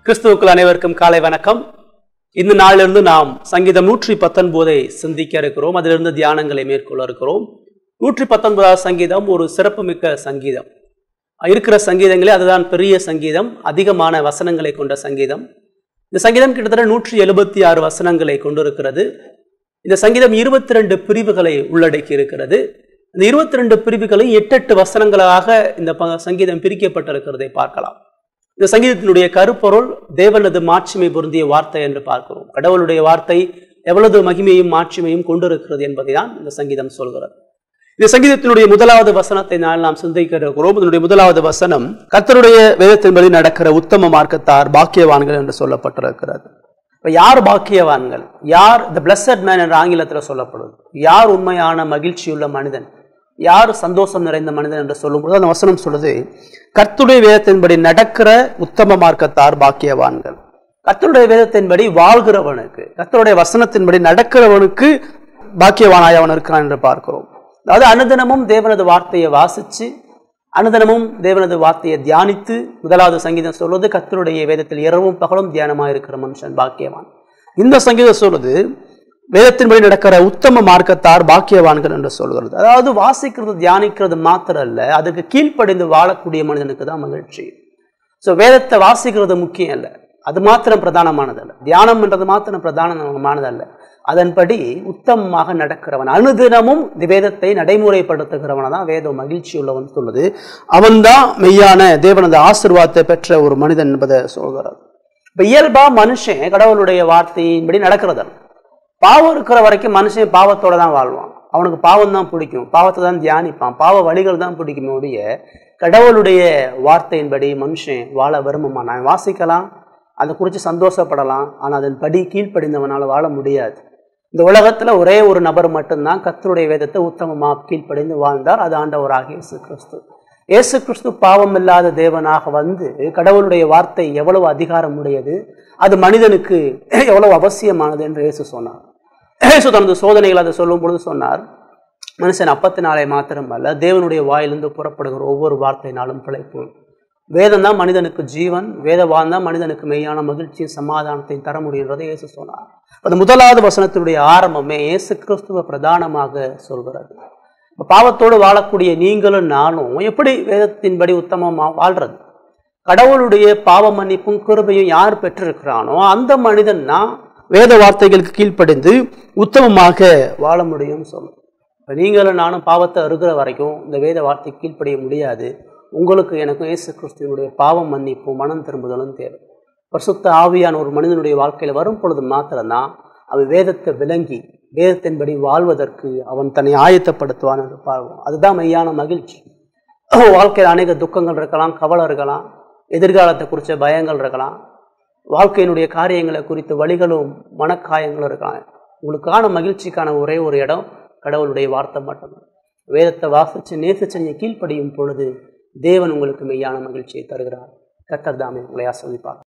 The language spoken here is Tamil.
கிறிஸ்துவுக்கள் அனைவருக்கும் காலை வணக்கம் இந்த நாளிலிருந்து நாம் சங்கீதம் நூற்றி பத்தொன்பதை சிந்திக்க இருக்கிறோம் அதிலிருந்து தியானங்களை மேற்கொள்ள இருக்கிறோம் நூற்றி பத்தொன்பதாவது சங்கீதம் ஒரு சிறப்புமிக்க சங்கீதம் இருக்கிற சங்கீதங்களே அதுதான் பெரிய சங்கீதம் அதிகமான வசனங்களை கொண்ட சங்கீதம் இந்த சங்கீதம் கிட்டத்தட்ட நூற்றி எழுபத்தி ஆறு வசனங்களை கொண்டிருக்கிறது இந்த சங்கீதம் இருபத்தி ரெண்டு பிரிவுகளை உள்ளடக்கி இருக்கிறது இந்த இருபத்தி ரெண்டு பிரிவுகளும் எட்டு எட்டு வசனங்களாக இந்த ப- சங்கீதம் பிரிக்கப்பட்டிருக்கிறதை பார்க்கலாம் இந்த சங்கீதத்தினுடைய கருப்பொருள் தேவனது மாட்சிமை பொருந்திய வார்த்தை என்று பார்க்கிறோம் கடவுளுடைய வார்த்தை எவ்வளவு மகிமையும் மாட்சிமையும் கொண்டிருக்கிறது என்பதை தான் இந்த சங்கீதம் சொல்கிறது இந்த சங்கீதத்தினுடைய முதலாவது வசனத்தை நான் நாம் சிந்திக்க இருக்கிறோம் இதனுடைய முதலாவது வசனம் கர்த்தருடைய வேதத்தின்படி நடக்கிற உத்தம மார்க்கத்தார் பாக்கியவான்கள் என்று சொல்லப்பட்டிருக்கிறது இப்ப யார் பாக்கியவான்கள் யார் த பிளஸட் மேன் என்ற ஆங்கிலத்தில் சொல்லப்படுது யார் உண்மையான மகிழ்ச்சியுள்ள மனிதன் யார் சந்தோஷம் நிறைந்த மனிதன் என்று சொல்லும்போது அந்த வசனம் சொல்லுது கர்த்தருடைய வேதத்தின்படி நடக்கிற உத்தம மார்க்கத்தார் பாக்கியவான்கள் கர்த்தருடைய வேதத்தின்படி வாழ்கிறவனுக்கு கர்த்தருடைய வசனத்தின்படி நடக்கிறவனுக்கு பாக்கியவானாய் அவன் இருக்கிறான் என்று பார்க்கிறோம் அதாவது அனுதினமும் தேவனது வார்த்தையை வாசிச்சு அனுதினமும் தேவனது வார்த்தையை தியானித்து முதலாவது சங்கீதம் சொல்வது கர்த்தருடைய வேதத்தில் இரவும் பகலும் தியானமாக இருக்கிற மனுஷன் பாக்கியவான் இந்த சங்கீதம் சொல்வது வேதத்தின்படி நடக்கிற உத்தம மார்க்கத்தார் பாக்கியவான்கள் என்று சொல்கிறது அதாவது வாசிக்கிறது தியானிக்கிறது மாத்திரம் அல்ல அதுக்கு கீழ்ப்படிந்து வாழக்கூடிய மனிதனுக்கு தான் மகிழ்ச்சி ஸோ வேதத்தை வாசிக்கிறது முக்கியம் அல்ல அது மாத்திரம் பிரதானமானதல்ல தியானம் என்றது மாத்திரம் பிரதானமானதல்ல அதன்படி உத்தமமாக நடக்கிறவன் அனுதினமும் இந்த வேதத்தை நடைமுறைப்படுத்துகிறவன தான் வேதம் மகிழ்ச்சி உள்ளவன் சொல்லுது அவன்தான் மெய்யான தேவனது ஆசீர்வாதத்தை பெற்ற ஒரு மனிதன் என்பதை சொல்கிறது இப்ப இயல்பா மனுஷன் கடவுளுடைய வார்த்தையின்படி நடக்கிறதல்ல பாவம் இருக்கிற வரைக்கும் மனுஷன் பாவத்தோட தான் வாழ்வான் அவனுக்கு பாவம் தான் பிடிக்கும் பாவத்தை தான் தியானிப்பான் பாவ வழிகள் தான் பிடிக்குமே ஒழிய கடவுளுடைய வார்த்தையின்படி மனுஷன் வாழ விரும்புமா நான் வாசிக்கலாம் அதை குறித்து சந்தோஷப்படலாம் ஆனால் அதன் படி கீழ்ப்படிந்தவனால் வாழ முடியாது இந்த உலகத்துல ஒரே ஒரு நபர் மட்டும்தான் கர்த்தருடைய வேதத்தை உத்தமமா கீழ்ப்படிந்து வாழ்ந்தார் அது ஆண்டவராகிய இயேசு கிறிஸ்து இயேசு கிறிஸ்து பாவம் இல்லாத தேவனாக வந்து கடவுளுடைய வார்த்தை எவ்வளவு அதிகாரம் உடையது அது மனிதனுக்கு எவ்வளவு அவசியமானது என்று இயேசு சொன்னார் இயேசு தனது சோதனைகள் அதை சொல்லும் பொழுது சொன்னார் மனுஷன் அப்பத்தினாலே மாத்திரமல்ல தேவனுடைய வாயிலிருந்து புறப்படுகிற ஒவ்வொரு வார்த்தையினாலும் பிழைப்பு வேதம் தான் மனிதனுக்கு ஜீவன் வேதவான் தான் மனிதனுக்கு மெய்யான மகிழ்ச்சியும் சமாதானத்தையும் தர முடியுன்றதை இயேசு சொன்னார் அந்த முதலாவது வசனத்தினுடைய ஆரம்பமே இயேசு கிறிஸ்துவ பிரதானமாக சொல்கிறது இப்ப பாவத்தோடு வாழக்கூடிய நீங்களும் நானும் எப்படி வேதத்தின்படி உத்தமமா வாழ்றது கடவுளுடைய பாவ மன்னிப்பும் கிருபையும் யார் பெற்றிருக்கிறானோ அந்த மனிதன் தான் வேத வார்த்தைகளுக்கு கீழ்ப்படிந்து உத்தமமாக வாழ முடியும் சொல்லும் இப்ப நீங்களும் நானும் பாவத்தை அருகிற வரைக்கும் இந்த வேத வார்த்தை கீழ்ப்படிய முடியாது உங்களுக்கு எனக்கும் இயேசு கிறிஸ்துவனுடைய பாவம் மன்னிப்பும் மனம் திரும்புதலும் தேவை பரிசுத்த ஆவியான ஒரு மனிதனுடைய வாழ்க்கையில வரும் பொழுது மாத்திரம்தான் அவன் வேதத்தை விளங்கி வேதத்தின்படி வாழ்வதற்கு அவன் தன்னை ஆயத்தப்படுத்துவான் என்று பார்வோம் அதுதான் மெய்யான மகிழ்ச்சி வாழ்க்கையில் அநேக துக்கங்கள் இருக்கலாம் கவலை இருக்கலாம் எதிர்காலத்தை குறித்த பயங்கள் இருக்கலாம் வாழ்க்கையினுடைய காரியங்களை குறித்து வழிகளும் மனக்காயங்களும் இருக்கலாம் உங்களுக்கான மகிழ்ச்சிக்கான ஒரே ஒரு இடம் கடவுளுடைய வார்த்தை மட்டும்தான் வேதத்தை வாசித்து நேசிச்சு நீங்க கீழ்ப்படியும் பொழுது தேவன் உங்களுக்கு மெய்யான மகிழ்ச்சியை தருகிறார் கத்தர் தாமே உங்களை ஆசிர்வதிப்பார்